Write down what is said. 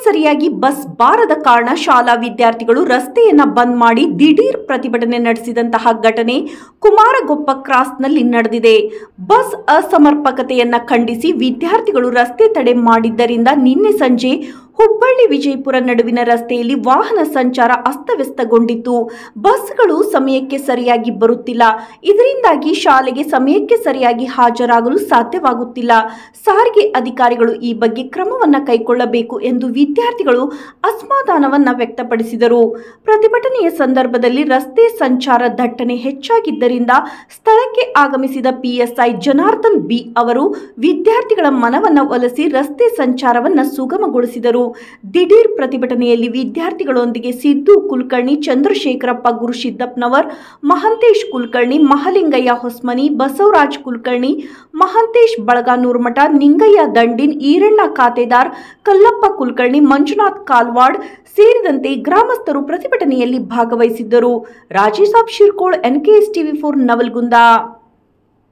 ಸರಿಯಾಗಿ ಬಸ್ ಬಾರದ ಕಾರಣ ಶಾಲಾ ವಿದ್ಯಾರ್ಥಿಗಳು ರಸ್ತೆಯನ್ನ ಬಂದ್ ಮಾಡಿ ದಿಢೀರ್ ಪ್ರತಿಭಟನೆ ನಡೆಸಿದಂತಹ ಘಟನೆ ಕುಮಾರಗೊಪ್ಪ ಕ್ರಾಸ್ನಲ್ಲಿ ನಡೆದಿದೆ ಬಸ್ ಅಸಮರ್ಪಕತೆಯನ್ನ ಖಂಡಿಸಿ ವಿದ್ಯಾರ್ಥಿಗಳು ರಸ್ತೆ ತಡೆ ಮಾಡಿದ್ದರಿಂದ ನಿನ್ನೆ ಸಂಜೆ ಹುಬ್ಬಳ್ಳಿ ವಿಜಯಪುರ ನಡುವಿನ ರಸ್ತೆಯಲ್ಲಿ ವಾಹನ ಸಂಚಾರ ಅಸ್ತವ್ಯಸ್ತಗೊಂಡಿತ್ತು ಬಸ್ಗಳು ಸಮಯಕ್ಕೆ ಸರಿಯಾಗಿ ಬರುತ್ತಿಲ್ಲ ಇದರಿಂದಾಗಿ ಶಾಲೆಗೆ ಸಮಯಕ್ಕೆ ಸರಿಯಾಗಿ ಹಾಜರಾಗಲು ಸಾಧ್ಯವಾಗುತ್ತಿಲ್ಲ ಸಾರಿಗೆ ಅಧಿಕಾರಿಗಳು ಈ ಬಗ್ಗೆ ಕ್ರಮವನ್ನ ಕೈಗೊಳ್ಳಬೇಕು ಎಂದು ವಿದ್ಯಾರ್ಥಿಗಳು ಅಸಮಾಧಾನವನ್ನ ವ್ಯಕ್ತಪಡಿಸಿದರು ಪ್ರತಿಭಟನೆಯ ಸಂದರ್ಭದಲ್ಲಿ ರಸ್ತೆ ಸಂಚಾರ ದಟ್ಟಣೆ ಹೆಚ್ಚಾಗಿದ್ದರಿಂದ ಸ್ಥಳಕ್ಕೆ ಆಗಮಿಸಿದ ಪಿಎಸ್ಐ ಜನಾರ್ದನ್ ಬಿ ಅವರು ವಿದ್ಯಾರ್ಥಿಗಳ ಮನವನ್ನ ಒಲಿಸಿ ರಸ್ತೆ ಸಂಚಾರವನ್ನ ಸುಗಮಗೊಳಿಸಿದರು ದಿಢೀರ್ ಪ್ರತಿಭಟನೆಯಲ್ಲಿ ವಿದ್ಯಾರ್ಥಿಗಳೊಂದಿಗೆ ಸಿದ್ದು ಕುಲಕರ್ಣಿ ಚಂದ್ರಶೇಖರಪ್ಪ ಗುರುಸಿದ್ದಪ್ಪನವರ್ ಮಹಂತೇಶ್ ಕುಲಕರ್ಣಿ ಮಹಲಿಂಗಯ್ಯ ಹೊಸ್ಮನಿ ಬಸವರಾಜ್ ಕುಲಕರ್ಣಿ ಮಹಂತೇಶ್ ಬಳಗಾನೂರ್ಮಠ ನಿಂಗಯ್ಯ ದಂಡಿನ್ ಈರಣ್ಣ ಖಾತೆದಾರ್ ಕಲ್ಲಪ್ಪ ಕುಲಕರ್ಣಿ ಮಂಜುನಾಥ್ ಕಾಲ್ವಾಡ್ ಸೇರಿದಂತೆ ಗ್ರಾಮಸ್ಥರು ಪ್ರತಿಭಟನೆಯಲ್ಲಿ ಭಾಗವಹಿಸಿದ್ದರು Rajesab Shirkol NKS TV four Navalgund